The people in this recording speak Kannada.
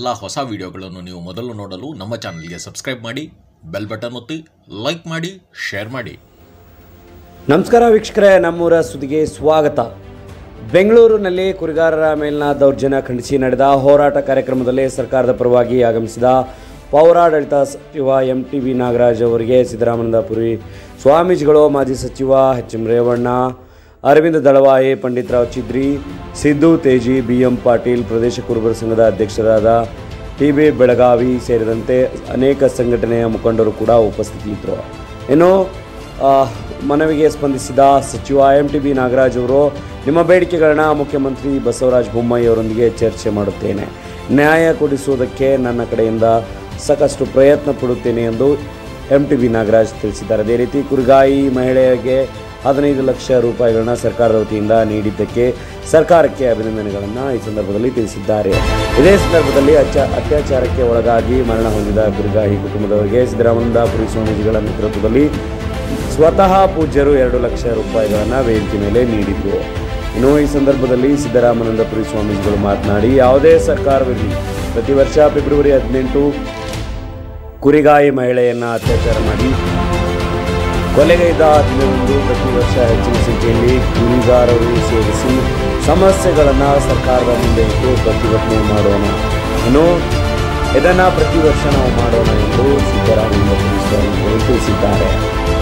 ಎಲ್ಲ ಹೊಸ ವಿಡಿಯೋಗಳನ್ನು ನೀವು ಮೊದಲು ನೋಡಲು ನಮ್ಮ ಚಾನಲ್ಗೆ ಸಬ್ಸ್ಕ್ರೈಬ್ ಮಾಡಿ ಬೆಲ್ ಬಟನ್ ಒತ್ತಿ ಲೈಕ್ ಮಾಡಿ ಶೇರ್ ಮಾಡಿ ನಮಸ್ಕಾರ ವೀಕ್ಷಕರೇ ನಮ್ಮೂರ ಸುದ್ದಿಗೆ ಸ್ವಾಗತ ಬೆಂಗಳೂರಿನಲ್ಲಿ ಕುರಿಗಾರರ ಮೇಲಿನ ದೌರ್ಜನ್ಯ ಖಂಡಿಸಿ ನಡೆದ ಹೋರಾಟ ಕಾರ್ಯಕ್ರಮದಲ್ಲಿ ಸರ್ಕಾರದ ಪರವಾಗಿ ಆಗಮಿಸಿದ ಪೌರಾಡಳಿತ ಸಚಿವ ಎಂ ಟಿ ವಿ ನಾಗರಾಜ್ ಅವರಿಗೆ ಸಿದ್ದರಾಮನಂದಪುರಿ ಸ್ವಾಮೀಜಿಗಳು ಮಾಜಿ ಸಚಿವ H M Revanna Aravind Dalavayi Panditarao Chidri Siddu Teji B M Patil ಪ್ರದೇಶ ಕುರುಬರ ಸಂಘದ ಅಧ್ಯಕ್ಷರಾದ ಟಿ ಬಿ ಬೆಳಗಾವಿ ಸೇರಿದಂತೆ ಅನೇಕ ಸಂಘಟನೆಯ ಮುಖಂಡರು ಕೂಡ ಉಪಸ್ಥಿತಿಯಿದ್ದರು ಇನ್ನು ಆ, ಮನವಿಗೆ ಸ್ಪಂದಿಸಿದ ಸಚಿವ ಎಂ ಟಿ ಬಿ ನಾಗರಾಜ್ ಅವರು ನಿಮ್ಮ ಬೇಡಿಕೆಗಳನ್ನ ಮುಖ್ಯಮಂತ್ರಿ ಬಸವರಾಜ ಬೊಮ್ಮಾಯಿ ಅವರೊಂದಿಗೆ ಚರ್ಚೆ ಮಾಡುತ್ತೇನೆ ನ್ಯಾಯ ಕೊಡಿಸುವುದಕ್ಕೆ ನನ್ನ ಕಡೆಯಿಂದ ಸಾಕಷ್ಟು ಪ್ರಯತ್ನ ಪಡುತ್ತೇನೆ ಎಂದು ಎಂ ಟಿ ಬಿ ನಾಗರಾಜ್ ತಿಳಿಸಿದ್ದಾರೆ ಅದೇ ರೀತಿ ಕುರುಗಾಯಿ ಮಹಿಳೆಯರಿಗೆ ಹದಿನೈದು ಲಕ್ಷ ರೂಪಾಯಿಗಳನ್ನ ಸರ್ಕಾರದ ವತಿಯಿಂದ ನೀಡಿದ್ದಕ್ಕೆ ಸರ್ಕಾರಕ್ಕೆ ಅಭಿನಂದನೆಗಳನ್ನು ಈ ಸಂದರ್ಭದಲ್ಲಿ ತಿಳಿಸಿದ್ದಾರೆ ಇದೇ ಸಂದರ್ಭದಲ್ಲಿ ಅಚ್ಚ ಅತ್ಯಾಚಾರಕ್ಕೆ ಒಳಗಾಗಿ ಮರಣ ಹೊಂದಿದ ಕುರುಗಾಯಿ ಕುಟುಂಬದವರಿಗೆ ಸಿದ್ದರಾಮನಂದಪುರಿ ಸ್ವಾಮೀಜಿಗಳ ನೇತೃತ್ವದಲ್ಲಿ ಸ್ವತಃ ಪೂಜ್ಯರು ಎರಡು ಲಕ್ಷ ರೂಪಾಯಿಗಳನ್ನು ವೇದಿಕೆ ಮೇಲೆ ನೀಡಿದ್ರು ಇನ್ನು ಈ ಸಂದರ್ಭದಲ್ಲಿ ಸಿದ್ದರಾಮನಂದಪುರಿ ಸ್ವಾಮೀಜಿಗಳು ಮಾತನಾಡಿ ಯಾವುದೇ ಸರ್ಕಾರವಿರಲಿ ಪ್ರತಿ ವರ್ಷ ಫೆಬ್ರವರಿ ಹದಿನೆಂಟು ಕುರಿಗಾಯಿ ಮಹಿಳೆಯನ್ನು ಅತ್ಯಾಚಾರ ಮಾಡಿ ಕೊಲೆಗೈದ ಹದಿನೈದು ಪ್ರತಿ ವರ್ಷ ಹೆಚ್ಚಿನ ಸಂಖ್ಯೆಯಲ್ಲಿ ಕುರಿಗಾರರು ಸೇರಿಸಿ ಸಮಸ್ಯೆಗಳನ್ನು ಸರ್ಕಾರದ ಮುಂದೆ ಇಟ್ಟು ಪ್ರತಿಭಟನೆ ಮಾಡೋಣ ಇನ್ನು ಇದನ್ನು ಪ್ರತಿ ವರ್ಷ ನಾವು ಮಾಡೋಣ ಎಂದು ಸಿದ್ದರಾಮಯ್ಯ ಸ್ವಾಮಿಗಳು ತಿಳಿಸಿದ್ದಾರೆ